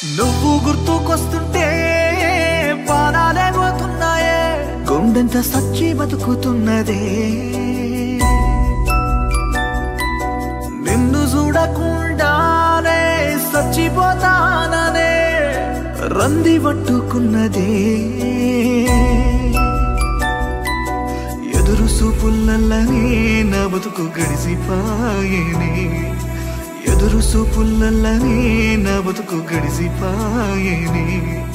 నువ్వు గుర్తుకొస్తుంటే పానాలే పోతున్నాయే గుండెంత సచ్చి బతుకుతున్నదే నిన్ను చూడకుండానే సచ్చిపోతాననే రంది పట్టుకున్నదే ఎదురు సూపుల్లనే నా బతుకు గడిసిపాయనే ఎదురు సూపుల్లనే నా బతుకు గడిసిపాయనే